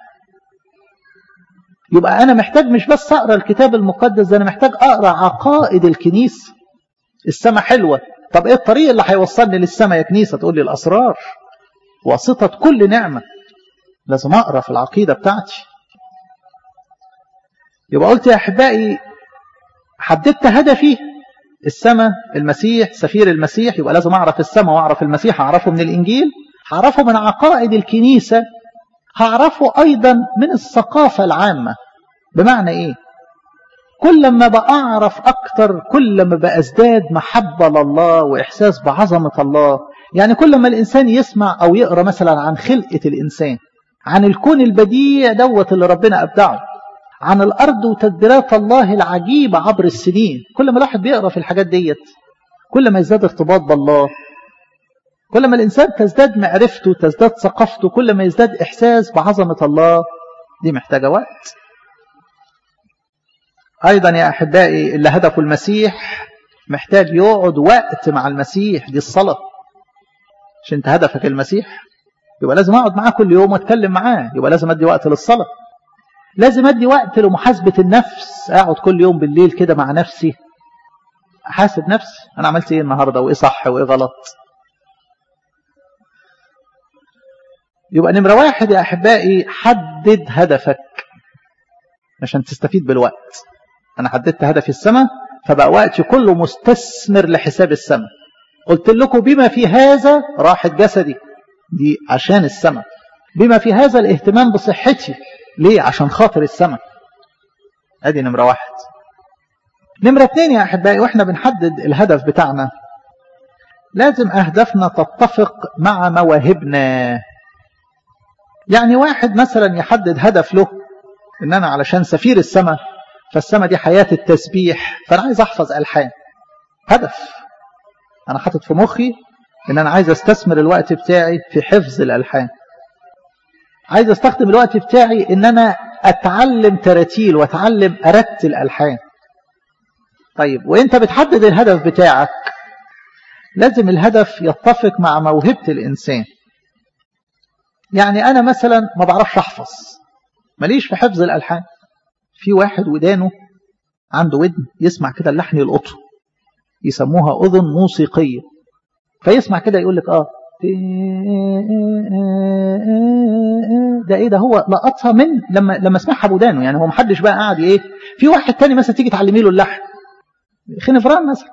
يبقى انا محتاج مش بس اقرا الكتاب المقدس ده انا محتاج اقرا عقائد الكنيسه السماء حلوه طب ايه الطريق اللي هيوصلني للسماء يا كنيسه تقول لي الاسرار واسطه كل نعمه لازم اقرا في العقيده بتاعتي يبقى قلت يا احبائي حددت هدفي السماء المسيح سفير المسيح يبقى لازم اعرف السماء واعرف المسيح اعرفه من الانجيل هعرفه من عقائد الكنيسه هعرفه ايضا من الثقافه العامه بمعنى ايه كل ما بعرف اكتر كل ما بازداد محبه لله واحساس بعظمه الله يعني كل ما الانسان يسمع او يقرا مثلا عن خلقه الانسان عن الكون البديع دوت اللي ربنا ابدعه عن الأرض وتدبيرات الله العجيبة عبر السنين كل ما الواحد بيقرأ في الحاجات ديت كل ما يزداد ارتباط بالله كل ما الإنسان تزداد معرفته تزداد ثقافته كل ما يزداد إحساس بعظمة الله دي محتاجة وقت أيضا يا أحبائي اللي هدفه المسيح محتاج يقعد وقت مع المسيح دي الصلاة عشان انت هدفك المسيح يبقى لازم اقعد معاه كل يوم واتكلم معاه يبقى لازم ادي وقت للصلاه لازم ادي وقت لمحاسبة النفس اقعد كل يوم بالليل كده مع نفسي احاسب نفسي انا عملت ايه النهاردة وايه صح وايه غلط يبقى نمرة واحد يا احبائي حدد هدفك عشان تستفيد بالوقت انا حددت هدفي السماء فبقى وقتي كله مستثمر لحساب السماء قلت لكم بما في هذا راحة جسدي دي عشان السماء بما في هذا الاهتمام بصحتي ليه عشان خاطر السماء ادي نمرة واحد نمرة اتنين يا احبائي واحنا بنحدد الهدف بتاعنا لازم اهدافنا تتفق مع مواهبنا يعني واحد مثلا يحدد هدف له ان انا علشان سفير السماء فالسماء دي حياة التسبيح فانا عايز احفظ الحان هدف انا حاطط في مخي ان انا عايز استثمر الوقت بتاعي في حفظ الالحان عايز استخدم الوقت بتاعي ان انا اتعلم تراتيل واتعلم ارتل الحان طيب وانت بتحدد الهدف بتاعك لازم الهدف يتفق مع موهبة الانسان يعني انا مثلا ما بعرفش احفظ ماليش في حفظ الالحان في واحد ودانه عنده ودن يسمع كده اللحن يلقطه يسموها اذن موسيقيه فيسمع كده يقول لك اه ده ايه ده هو لقطها من لما لما سمعها بودانه يعني هو محدش بقى قاعد ايه في واحد تاني مثلا تيجي تعلمي له اللحن خنفران مثلا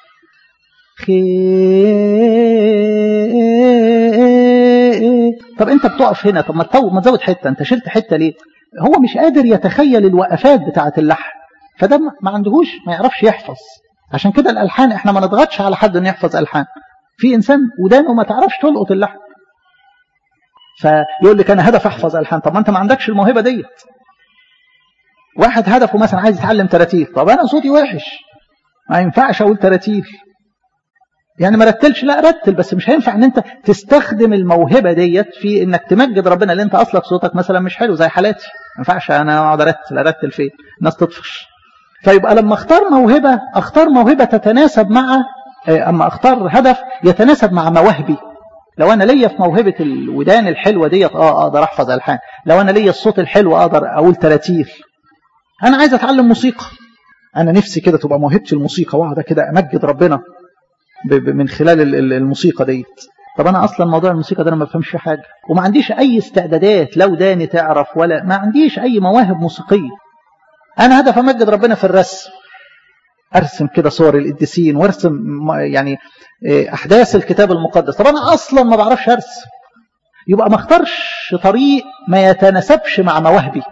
طب انت بتقف هنا طب ما ما تزود حته انت شلت حته ليه هو مش قادر يتخيل الوقفات بتاعه اللحن فده ما عندهوش ما يعرفش يحفظ عشان كده الالحان احنا ما نضغطش على حد انه يحفظ الحان في انسان ودانه ما تعرفش تلقط اللحن فيقول لك انا هدف احفظ الحان طب ما انت ما عندكش الموهبه ديت واحد هدفه مثلا عايز يتعلم تراتيل طب انا صوتي وحش ما ينفعش اقول تراتيل يعني ما رتلش لا رتل بس مش هينفع ان انت تستخدم الموهبه ديت في انك تمجد ربنا اللي انت اصلك صوتك مثلا مش حلو زي حالاتي ما ينفعش انا اقعد ارتل ارتل فين الناس تطفش فيبقى لما اختار موهبه اختار موهبه تتناسب مع اما اختار هدف يتناسب مع مواهبي لو انا ليا في موهبه الودان الحلوه ديت اه اقدر احفظ الحان لو انا ليا الصوت الحلو اقدر اقول تراتيل انا عايز اتعلم موسيقى انا نفسي كده تبقى موهبتي الموسيقى واقعد كده امجد ربنا من خلال الموسيقى ديت طب انا اصلا موضوع الموسيقى ده انا ما بفهمش فيه حاجه وما عنديش اي استعدادات لو داني تعرف ولا ما عنديش اي مواهب موسيقيه انا هدف امجد ربنا في الرسم ارسم كده صور القديسين وارسم يعني احداث الكتاب المقدس طب انا اصلا ما بعرفش ارسم يبقى ما اختارش طريق ما يتناسبش مع مواهبي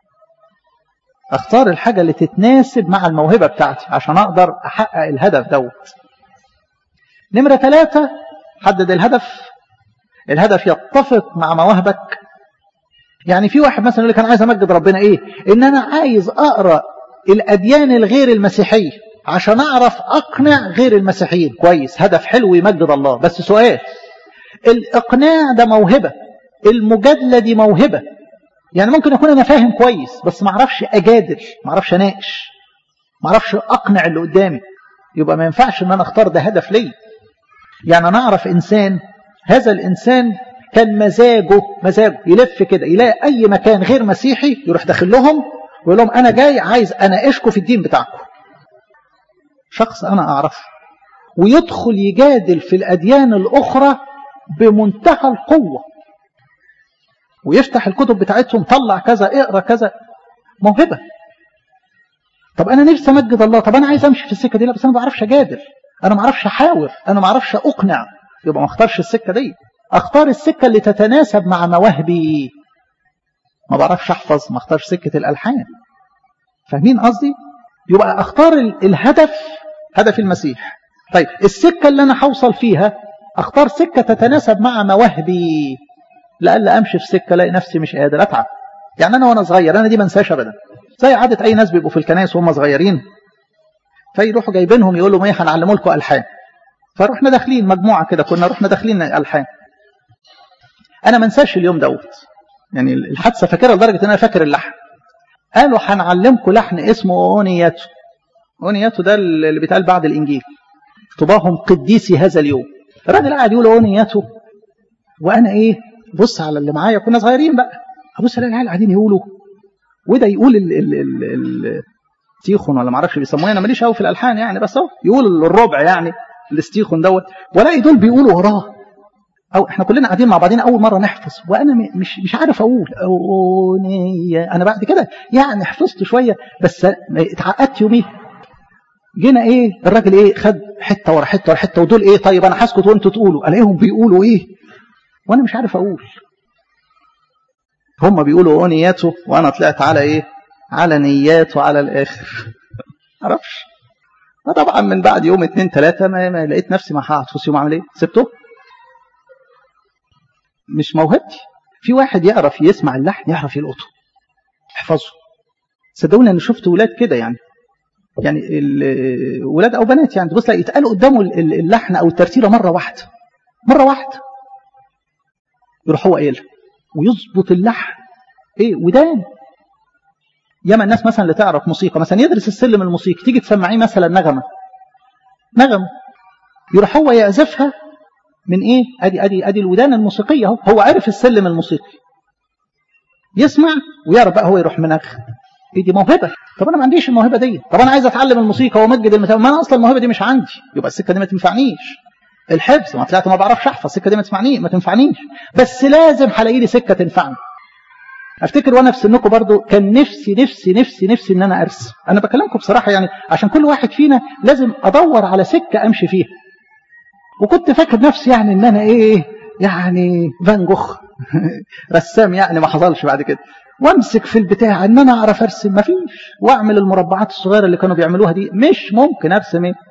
اختار الحاجة اللي تتناسب مع الموهبة بتاعتي عشان اقدر احقق الهدف دوت نمرة ثلاثة حدد الهدف الهدف يتفق مع مواهبك يعني في واحد مثلا يقول لك انا عايز امجد ربنا ايه ان انا عايز اقرا الاديان الغير المسيحيه عشان اعرف اقنع غير المسيحيين كويس هدف حلو يمجد الله بس سؤال الاقناع ده موهبه المجادله دي موهبه يعني ممكن اكون انا فاهم كويس بس ما اعرفش اجادل ما اعرفش اناقش ما اعرفش اقنع اللي قدامي يبقى ما ينفعش ان انا اختار ده هدف لي يعني انا اعرف انسان هذا الانسان كان مزاجه مزاجه يلف كده يلاقي اي مكان غير مسيحي يروح داخل لهم ويقول لهم انا جاي عايز اناقشكم في الدين بتاعكم شخص انا اعرفه ويدخل يجادل في الاديان الاخرى بمنتهى القوه ويفتح الكتب بتاعتهم طلع كذا اقرا كذا موهبه طب انا نفسي امجد الله طب انا عايز امشي في السكه دي لا بس انا ما بعرفش اجادل انا ما اعرفش احاور انا ما اعرفش اقنع يبقى ما اختارش السكه دي اختار السكه اللي تتناسب مع مواهبي ما بعرفش احفظ ما اختارش سكه الالحان فاهمين قصدي يبقى اختار الهدف هدف المسيح طيب السكه اللي انا هوصل فيها اختار سكه تتناسب مع مواهبي لألا امشي في سكه الاقي نفسي مش قادر اتعب يعني انا وانا صغير انا دي ما انساش ابدا زي عاده اي ناس بيبقوا في الكنائس وهم صغيرين فيروحوا جايبينهم يقولوا ما هنعلموا لكم الحان فروحنا داخلين مجموعه كده كنا رحنا داخلين الحان انا ما انساش اليوم دوت يعني الحادثه فاكرها لدرجه ان انا فاكر اللحن قالوا هنعلمكم لحن اسمه اونياتو اونياتو ده اللي بيتقال بعد الانجيل طباهم قديسي هذا اليوم الراجل قاعد يقول اونياتو وانا ايه بص على اللي معايا كنا صغيرين بقى ابص الاقي العيال قاعدين يقولوا وده يقول ال ال ال ال تيخون ولا ما اعرفش بيسموه انا ماليش قوي في الالحان يعني بس اهو يقول الربع يعني الاستيخون دوت والاقي دول بيقولوا وراه او احنا كلنا قاعدين مع بعضنا اول مره نحفظ وانا مش مش عارف اقول أونية. انا بعد كده يعني حفظت شويه بس اتعقدت يوميها جينا ايه الراجل ايه خد حته ورا حته ورا حته ودول ايه طيب انا هسكت وانتوا تقولوا الاقيهم بيقولوا ايه وانا مش عارف اقول هم بيقولوا اونياته وانا طلعت على ايه على نيات وعلى الاخر معرفش طبعا من بعد يوم اتنين تلاتة ما, ما لقيت نفسي ما هقعد في يوم اعمل ايه سبته مش موهبتي في واحد يعرف يسمع اللحن يعرف يلقطه يحفظه صدقوني انا شفت ولاد كده يعني يعني ولاد او بنات يعني تبص يتقال قدامه اللحن او الترتيله مره واحده مره واحده يروح هو قايلها ويظبط اللحن ايه ودان ياما الناس مثلا اللي تعرف موسيقى مثلا يدرس السلم الموسيقي تيجي تسمعيه مثلا نغمه نغمه يروح هو يعزفها من ايه ادي ادي ادي الودان الموسيقيه اهو هو عرف السلم الموسيقي يسمع ويعرف بقى هو يروح منغ ايه دي موهبه طب انا ما عنديش الموهبه دي طب انا عايز اتعلم الموسيقى وامجد المتابع ما انا اصلا الموهبه دي مش عندي يبقى السكه دي ما تنفعنيش الحفظ ما طلعت ما بعرفش احفظ السكه دي ما تسمعني ما تنفعنيش بس لازم هلاقي لي سكه تنفعني افتكر وانا في سنكم برضو كان نفسي نفسي نفسي نفسي ان انا ارسم انا بكلمكم بصراحه يعني عشان كل واحد فينا لازم ادور على سكه امشي فيها وكنت فاكر نفسي يعني ان انا ايه يعني فان جوخ رسام يعني ما حصلش بعد كده وامسك في البتاع ان انا اعرف ارسم مفيش واعمل المربعات الصغيره اللي كانوا بيعملوها دي مش ممكن ارسم ايه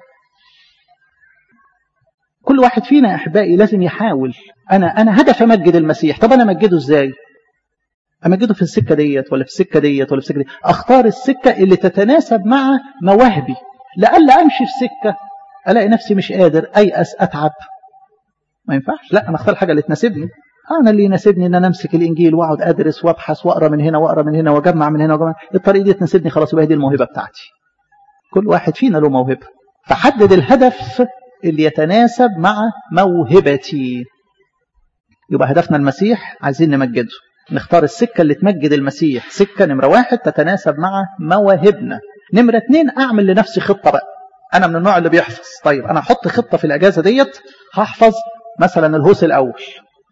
كل واحد فينا يا احبائي لازم يحاول انا انا هدف امجد المسيح طب انا امجده ازاي امجده في السكه ديت ولا في السكه ديت ولا في السكه ديت اختار السكه اللي تتناسب مع مواهبي لألا امشي في سكه الاقي نفسي مش قادر ايأس اتعب ما ينفعش لا انا اختار حاجه اللي تناسبني انا اللي يناسبني ان انا امسك الانجيل واقعد ادرس وابحث واقرا من هنا واقرا من هنا واجمع من هنا واجمع الطريقه دي تناسبني خلاص يبقى دي الموهبه بتاعتي كل واحد فينا له موهبه فحدد الهدف اللي يتناسب مع موهبتي يبقى هدفنا المسيح عايزين نمجده نختار السكة اللي تمجد المسيح سكة نمرة واحد تتناسب مع مواهبنا نمرة اتنين أعمل لنفسي خطة بقى أنا من النوع اللي بيحفظ طيب أنا أحط خطة في الأجازة ديت هحفظ مثلا الهوس الأول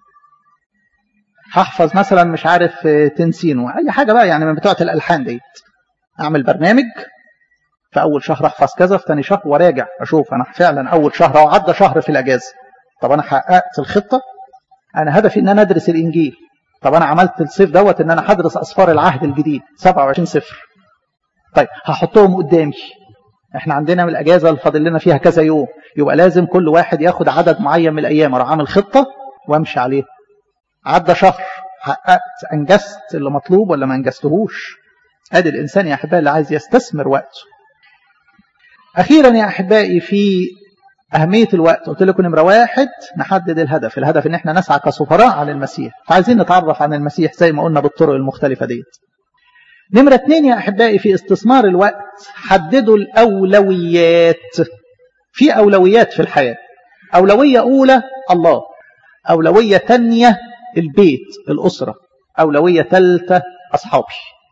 هحفظ مثلا مش عارف تنسينو أي حاجة بقى يعني من بتوعة الألحان ديت أعمل برنامج في أول شهر أحفظ كذا في ثاني شهر وراجع أشوف أنا فعلا أول شهر أو عدى شهر في الأجازة طب أنا حققت الخطة أنا هدفي إن أنا أدرس الإنجيل طب أنا عملت الصيف دوت إن أنا هدرس أسفار العهد الجديد 27 سفر طيب هحطهم قدامي احنا عندنا من الاجازه اللي فاضل لنا فيها كذا يوم يبقى لازم كل واحد ياخد عدد معين من الايام اروح عامل خطه وامشي عليها عدى شهر حققت انجزت اللي مطلوب ولا ما انجزتهوش ادي الانسان يا احبائي اللي عايز يستثمر وقته اخيرا يا احبائي في اهميه الوقت قلت لكم نمره واحد نحدد الهدف الهدف ان احنا نسعى كسفراء عن المسيح فعايزين نتعرف عن المسيح زي ما قلنا بالطرق المختلفه ديت نمرة اتنين يا أحبائي في استثمار الوقت حددوا الأولويات في أولويات في الحياة أولوية أولى الله أولوية تانية البيت الأسرة أولوية ثالثة أصحابي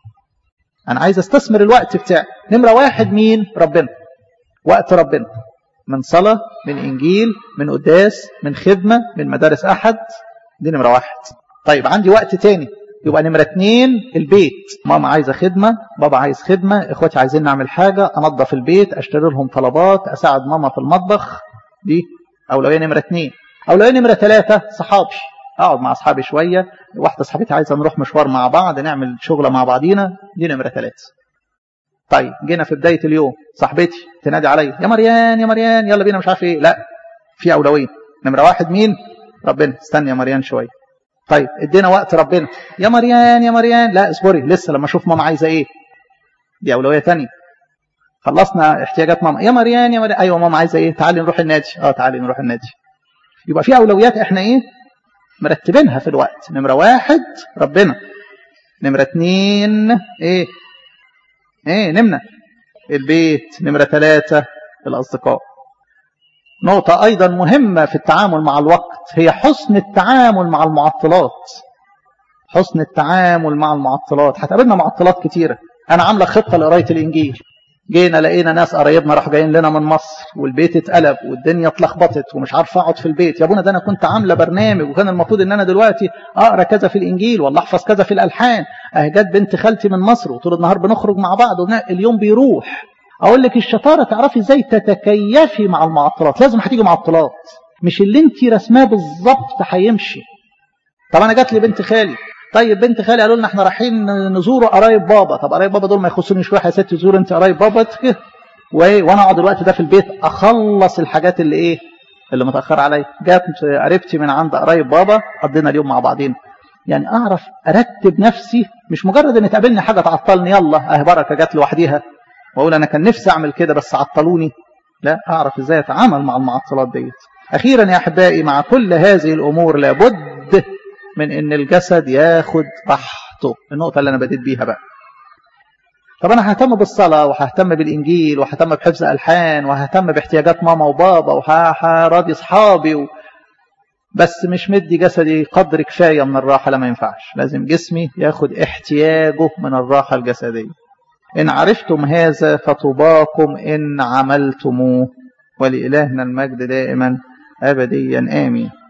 أنا عايز استثمر الوقت بتاعي نمرة واحد مين ربنا وقت ربنا من صلاة من إنجيل من قداس من خدمة من مدارس أحد دي نمرة واحد طيب عندي وقت تاني يبقى نمرة اتنين البيت ماما عايزة خدمة بابا عايز خدمة اخواتي عايزين نعمل حاجة انظف البيت اشتري لهم طلبات اساعد ماما في المطبخ دي اولوية نمرة اتنين اولوية نمرة ثلاثة صحابي اقعد مع اصحابي شوية واحدة صاحبتي عايزة نروح مشوار مع بعض نعمل شغلة مع بعضينا دي نمرة ثلاثة طيب جينا في بداية اليوم صاحبتي تنادي عليا يا مريان يا مريان يلا بينا مش عارف ايه لا في اولوية نمرة واحد مين ربنا استني يا مريان شوية طيب ادينا وقت ربنا يا مريان يا مريان لا اصبري لسه لما اشوف ماما عايزه ايه دي اولويه ثانيه خلصنا احتياجات ماما يا مريان يا مريان ايوه ماما عايزه ايه تعالي نروح النادي اه تعالي نروح النادي يبقى في اولويات احنا ايه مرتبينها في الوقت نمره واحد ربنا نمره اتنين ايه ايه نمنا البيت نمره ثلاثه الاصدقاء نقطة أيضا مهمة في التعامل مع الوقت هي حسن التعامل مع المعطلات حسن التعامل مع المعطلات هتقابلنا معطلات كتيرة أنا عاملة خطة لقراية الإنجيل جينا لقينا ناس قرايبنا راحوا جايين لنا من مصر والبيت اتقلب والدنيا اتلخبطت ومش عارف اقعد في البيت يا ابونا ده انا كنت عامله برنامج وكان المفروض ان انا دلوقتي اقرا كذا في الانجيل ولا احفظ كذا في الالحان اهي جت بنت خالتي من مصر وطول النهار بنخرج مع بعض اليوم بيروح اقول لك الشطاره تعرفي ازاي تتكيفي مع المعطلات لازم هتيجي معطلات مش اللي انت رسماه بالظبط هيمشي طب انا جات لي بنت خالي طيب بنت خالي قالوا لنا احنا رايحين نزوروا قرايب بابا طب قرايب بابا دول ما يخصونيش روح يا ست تزور انت قرايب بابا وانا اقعد الوقت ده في البيت اخلص الحاجات اللي ايه اللي متاخر عليا جات قريبتي من عند قرايب بابا قضينا اليوم مع بعضين يعني اعرف ارتب نفسي مش مجرد ان تقابلني حاجه تعطلني يلا اهي بركه جت لوحديها واقول انا كان نفسي اعمل كده بس عطلوني لا اعرف ازاي اتعامل مع المعطلات ديت اخيرا يا احبائي مع كل هذه الامور لابد من ان الجسد ياخد راحته النقطه اللي انا بديت بيها بقى طب انا ههتم بالصلاه وههتم بالانجيل وههتم بحفظ الحان وههتم باحتياجات ماما وبابا وهراضي اصحابي و... بس مش مدي جسدي قدر كفايه من الراحه لا ما ينفعش لازم جسمي ياخد احتياجه من الراحه الجسديه إن عرفتم هذا فطباكم إن عملتموه ولإلهنا المجد دائما أبديا آمين